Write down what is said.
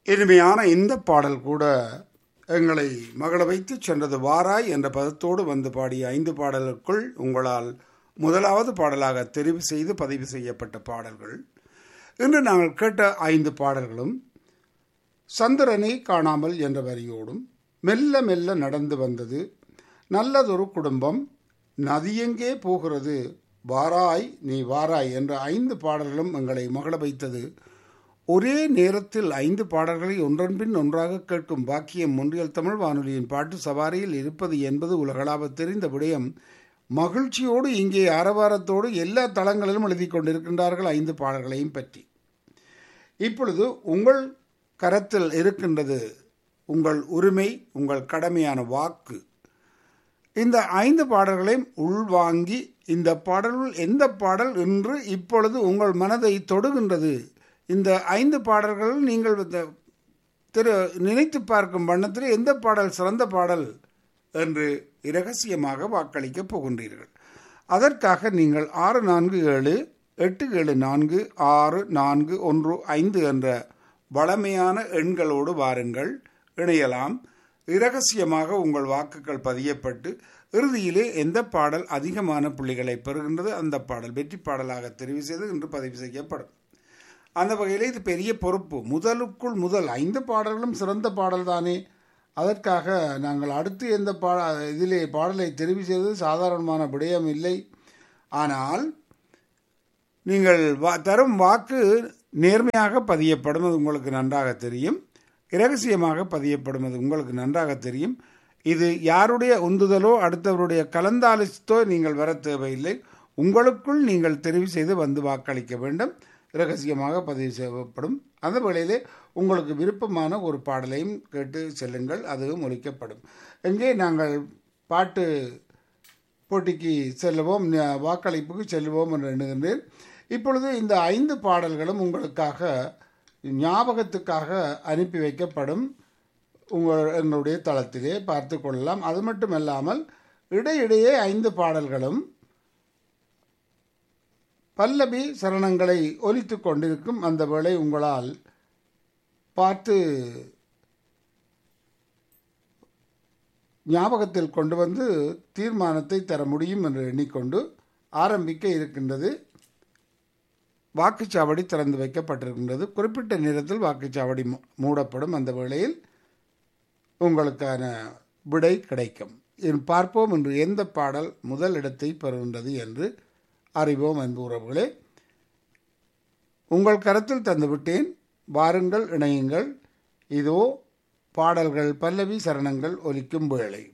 இனிமையான இந்த பாடல் கூட எங்களை மகள வைத்து சென்றது வாராய் என்ற பதத்தோடு வந்து பாடிய ஐந்து பாடலுக்குள் உங்களால் முதலாவது பாடலாக தெரிவு செய்து பதிவு செய்யப்பட்ட பாடல்கள் இன்று நாங்கள் கேட்ட ஐந்து பாடல்களும் சந்திரனை காணாமல் என்ற வரியோடும் மெல்ல மெல்ல நடந்து வந்தது நல்லதொரு குடும்பம் நதியெங்கே போகிறது வாராய் நீ வாராய் என்ற ஐந்து பாடல்களும் எங்களை மகள வைத்தது ஒரே நேரத்தில் ஐந்து பாடல்களை ஒன்றன்பின் ஒன்றாக கேட்கும் பாக்கியம் ஒன்றியல் தமிழ் வானொலியின் பாட்டு சவாரியில் இருப்பது என்பது உலகளாவ தெரிந்த விடயம் மகிழ்ச்சியோடு இங்கே ஆரவாரத்தோடு எல்லா தளங்களிலும் எழுதி கொண்டிருக்கின்றார்கள் ஐந்து பாடல்களையும் பற்றி இப்பொழுது உங்கள் கரத்தில் இருக்கின்றது உங்கள் உரிமை உங்கள் கடமையான வாக்கு இந்த ஐந்து பாடல்களையும் உள்வாங்கி இந்த பாடல்கள் எந்த பாடல் என்று இப்பொழுது உங்கள் மனதை தொடுகின்றது இந்த ஐந்து பாடல்கள் நீங்கள் திரு நினைத்து பார்க்கும் வண்ணத்தில் எந்த பாடல் சிறந்த பாடல் என்று இரகசியமாக வாக்களிக்கப் போகின்றீர்கள் அதற்காக நீங்கள் ஆறு நான்கு ஏழு எட்டு ஏழு நான்கு ஆறு நான்கு ஒன்று ஐந்து என்ற வளமையான எண்களோடு வாருங்கள் இணையலாம் இரகசியமாக உங்கள் வாக்குகள் பதியப்பட்டு இறுதியிலே எந்த பாடல் அதிகமான புள்ளிகளை பெறுகின்றது அந்த பாடல் வெற்றி பாடலாக தெரிவு செய்து இன்று பதிவு செய்யப்படும் அந்த வகையில் இது பெரிய பொறுப்பு முதலுக்குள் முதல் ஐந்து பாடல்களும் சிறந்த பாடல் தானே அதற்காக நாங்கள் அடுத்து எந்த பா இதிலே பாடலை தெரிவு செய்தது சாதாரணமான விடயம் இல்லை ஆனால் நீங்கள் வா தரும் வாக்கு நேர்மையாக பதியப்படும் அது உங்களுக்கு நன்றாக தெரியும் இரகசியமாக பதியப்படும் அது உங்களுக்கு நன்றாக தெரியும் இது யாருடைய உந்துதலோ அடுத்தவருடைய கலந்தாலோசித்தோ நீங்கள் வர தேவையில்லை உங்களுக்குள் நீங்கள் தெரிவு செய்து வந்து வாக்களிக்க வேண்டும் இரகசியமாக பதிவு செய்யப்படும் அந்த வேளையிலே உங்களுக்கு விருப்பமான ஒரு பாடலையும் கேட்டு செல்லுங்கள் அதுவும் ஒழிக்கப்படும் எங்கே நாங்கள் பாட்டு போட்டிக்கு செல்லுவோம் வாக்களிப்புக்கு செல்லுவோம் என்று எண்ணுகின்றேன் இப்பொழுது இந்த ஐந்து பாடல்களும் உங்களுக்காக ஞாபகத்துக்காக அனுப்பி வைக்கப்படும் உங்கள் எங்களுடைய தளத்திலே பார்த்து கொள்ளலாம் அது மட்டுமல்லாமல் இடையிடையே ஐந்து பாடல்களும் பல்லவி சரணங்களை ஒலித்து கொண்டிருக்கும் அந்த வேளை உங்களால் பார்த்து ஞாபகத்தில் கொண்டு வந்து தீர்மானத்தை தர முடியும் என்று எண்ணிக்கொண்டு ஆரம்பிக்க இருக்கின்றது வாக்குச்சாவடி திறந்து வைக்கப்பட்டிருக்கின்றது குறிப்பிட்ட நேரத்தில் வாக்குச்சாவடி மூடப்படும் அந்த வேளையில் உங்களுக்கான விடை கிடைக்கும் பார்ப்போம் என்று எந்த பாடல் முதல் இடத்தை பெறுகின்றது என்று அறிவோம் அன்பு உறவுகளே உங்கள் கருத்தில் தந்துவிட்டேன் வாருங்கள் இணையுங்கள் இதோ பாடல்கள் பல்லவி சரணங்கள் ஒலிக்கும் வேளை